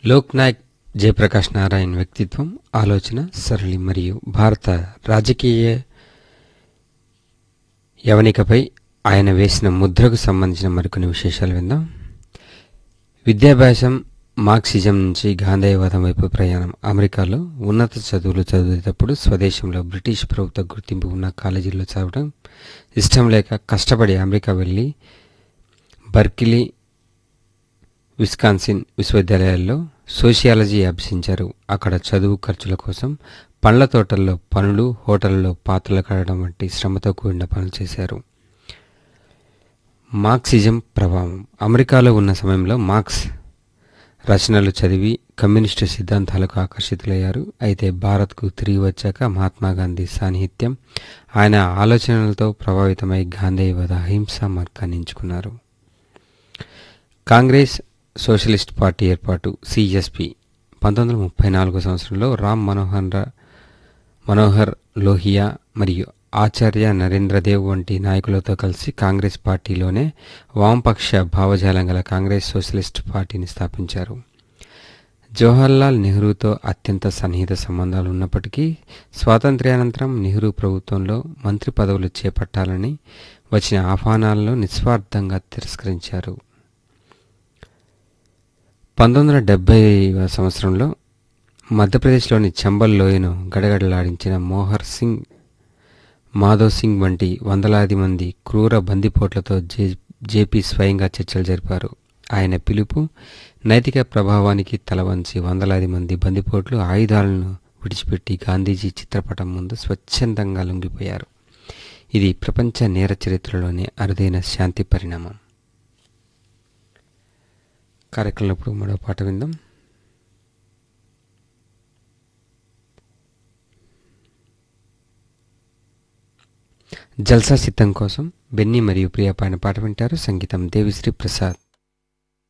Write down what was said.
లోక్ నాయక్ జయప్రకాష్ నారాయణ్ వ్యక్తిత్వం ఆలోచన సరళి మరియు భారత రాజకీయ యవనికపై ఆయన వేసిన ముద్రకు సంబంధించిన మరికొన్ని విశేషాలు విందాం విద్యాభ్యాసం మార్క్సిజం నుంచి గాంధేయవాదం వైపు ప్రయాణం అమెరికాలో ఉన్నత చదువులు చదివేటప్పుడు స్వదేశంలో బ్రిటిష్ ప్రభుత్వ గుర్తింపు ఉన్న కాలేజీల్లో చదవడం ఇష్టం లేక కష్టపడి అమెరికా వెళ్ళి బర్కిలీ విస్కాన్సిన్ విశ్వవిద్యాలయాల్లో సోషియాలజీ అభ్యసించారు అక్కడ చదువు ఖర్చుల కోసం పండ్ల తోటల్లో పనులు హోటళ్లలో పాత్రలు కడగడం వంటి శ్రమతో కూడిన పనులు చేశారు మార్క్సిజం ప్రభావం అమెరికాలో ఉన్న సమయంలో మార్క్స్ రచనలు చదివి కమ్యూనిస్టు సిద్ధాంతాలకు ఆకర్షితులయ్యారు అయితే భారత్కు తిరిగి వచ్చాక మహాత్మా గాంధీ సాన్నిహిత్యం ఆయన ఆలోచనలతో ప్రభావితమై గాంధేయవాద అహింసా మార్గాన్ని ఎంచుకున్నారు కాంగ్రెస్ సోషలిస్ట్ పార్టీ ఏర్పాటు సిఎస్పి పంతొమ్మిది వందల ముప్పై నాలుగో సంవత్సరంలో రామ్ మనోహర్ రా- మనోహర్ లోహియా మరియు ఆచార్య నరేంద్రదేవ్ వంటి నాయకులతో కలిసి కాంగ్రెస్ పార్టీలోనే వామపక్ష భావజాలం గల కాంగ్రెస్ సోషలిస్ట్ పార్టీని స్థాపించారు జవహర్లాల్ నెహ్రూతో అత్యంత సన్నిహిత సంబంధాలు ఉన్నప్పటికీ స్వాతంత్ర్యానంతరం నెహ్రూ ప్రభుత్వంలో మంత్రి పదవులు చేపట్టాలని వచ్చిన ఆహ్వానాలను నిస్వార్థంగా తిరస్కరించారు పంతొమ్మిది వందల డెబ్బై సంవత్సరంలో మధ్యప్రదేశ్లోని చంబల్ లోయను గడగడలాడించిన మోహర్ సింగ్ మాధవ్ సింగ్ వంటి వందలాది మంది క్రూర బందిపోట్లతో జే జేపీ స్వయంగా చర్చలు జరిపారు ఆయన పిలుపు నైతిక ప్రభావానికి తలవంచి వందలాది మంది బందిపోట్లు ఆయుధాలను విడిచిపెట్టి గాంధీజీ చిత్రపటం ముందు స్వచ్ఛందంగా లొంగిపోయారు ఇది ప్రపంచ నేర చరిత్రలోనే అరుదైన శాంతి పరిణామం కార్యక్రమంలో ఇప్పుడు మరో పాట విందాం జల్సా సిద్ధం కోసం బెన్నీ మరియు ప్రియా పాడిన పాట వింటారు సంగీతం దేవిశ్రీ ప్రసాద్